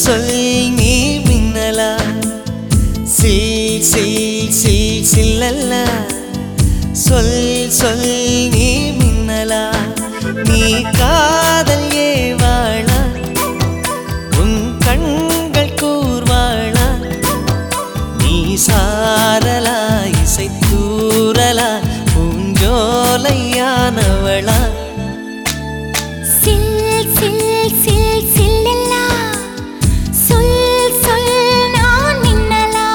சொல் நீ மின்னலா சில் சில் சில் சில்லல்ல சொல் சொல் நீ மின்னலா நீ காதல் ஏவாளா உன் கண்கள் கூர்வாளா நீ சாரலா இசை தூரலா பூஞ்சோலையானவளா சில் சில் சில் சில்லல்லா சொல் சொல் நான் மின்னலா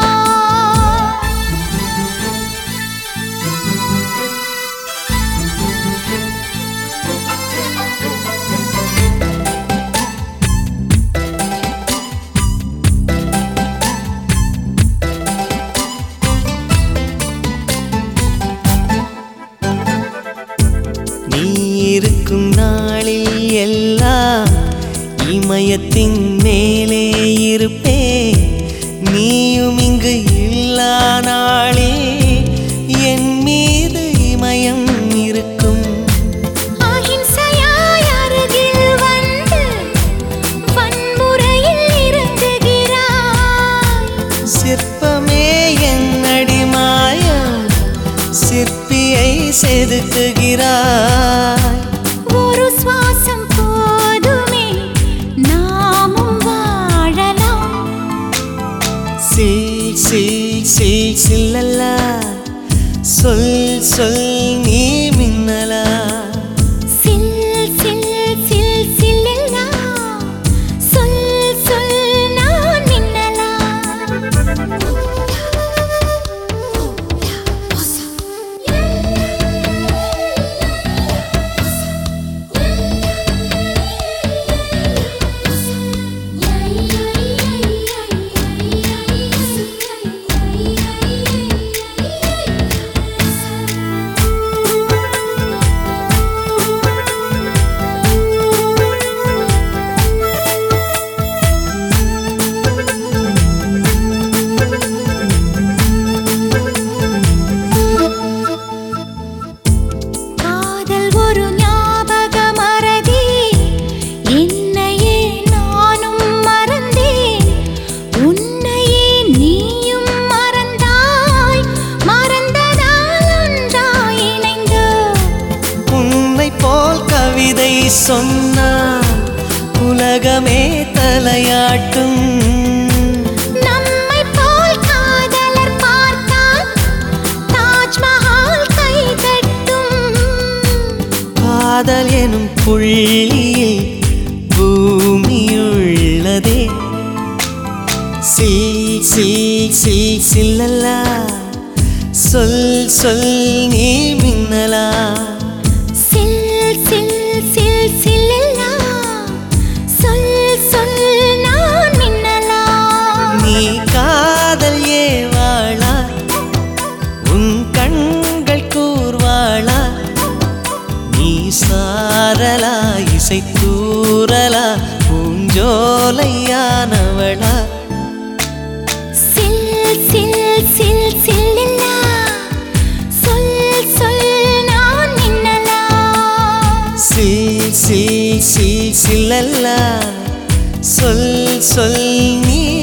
நீ இருக்கும் நாளில் எல்லாம் இமயத்தின் மேலே இருப்பே நீயும் இங்கு இல்லா நாளே என் மீது இமயம் இருக்கும் அகிம்சையாய் அருகில் வந்து வன்முறையில் இறங்குகிறாய் சிற்பமே என் அடிமாயம் சிற்பியை செதுக்குகிறாய் ஒரு சுவாசம் போதுமே நாமும் வாழலாம் சில் சில் சில் சில்லல்லா சொல் சொல் நீ மின்னலா சில் சில் சில் சில்லல்லா சொல் சொல் நான் மின்னலா காதல் ஒரு ஞாபக மறதி என்னையே நானும் மறந்தேன் உன்னையே நீயும் மறந்தாய் மறந்ததால் ஒன்றாய் இணைந்தோம் உன்னை போல் கவிதை சொன்னால் உலகமே தலையாட்டும் நம்மை போல் காதலர் பார்த்தால் தாஜ்மஹால் கை தட்டும் காதல் எனும் புள்ளியில் பூமியுள்ளதே சில் சில் சில் சில்லல்லா சொல் சொல் நீ மின்னலா சில் சில் சில் சில்லல்லா சொல் சொல் நான் மின்னலா நீ காதல் ஏவாளா உன் கண்கள் கூர்வாளா நீ சாரலா இசை தூரலா பூஞ்சோலையானவளா சில் சில் சில் சில்லல்லா சொல் சொல் நான் மின்னலா சில் சில் சில் சில்லல்லா சொல் சொல் நீ